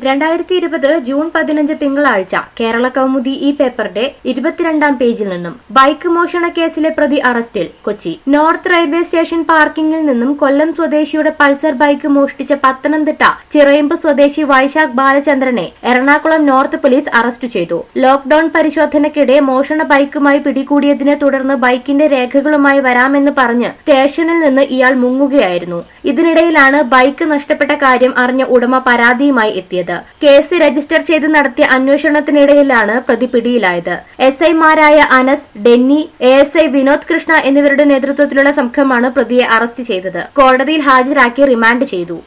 രണ്ടായിരത്തി ഇരുപത് ജൂൺ പതിനഞ്ച് തിങ്കളാഴ്ച കേരള കൗമുദി ഈ പേപ്പറിന്റെ ഇരുപത്തിരണ്ടാം പേജിൽ നിന്നും ബൈക്ക് മോഷണ കേസിലെ പ്രതി അറസ്റ്റിൽ കൊച്ചി നോർത്ത് റെയിൽവേ സ്റ്റേഷൻ പാർക്കിംഗിൽ നിന്നും കൊല്ലം സ്വദേശിയുടെ പൾസർ ബൈക്ക് മോഷ്ടിച്ച പത്തനംതിട്ട ചിറയമ്പ് സ്വദേശി വൈശാഖ് ബാലചന്ദ്രനെ എറണാകുളം നോർത്ത് പോലീസ് അറസ്റ്റ് ചെയ്തു ലോക്ഡൌൺ പരിശോധനയ്ക്കിടെ മോഷണ ബൈക്കുമായി പിടികൂടിയതിനെ തുടർന്ന് ബൈക്കിന്റെ രേഖകളുമായി വരാമെന്ന് പറഞ്ഞ് സ്റ്റേഷനിൽ നിന്ന് ഇയാൾ മുങ്ങുകയായിരുന്നു ഇതിനിടയിലാണ് ബൈക്ക് നഷ്ടപ്പെട്ട കാര്യം അറിഞ്ഞ ഉടമ പരാതിയുമായി എത്തിയത് കേസ് രജിസ്റ്റർ ചെയ്ത് നടത്തിയ അന്വേഷണത്തിനിടയിലാണ് പ്രതി പിടിയിലായത് എസ് ഐമാരായ Anas Denny A S I Vinod Krishna എന്നിവരുടെ നേതൃത്വത്തിലുള്ള സംഘമാണ് പ്രതിയെ അറസ്റ്റ് ചെയ്തത് കോടതിയിൽ ഹാജരാക്കി റിമാൻഡ് ചെയ്തു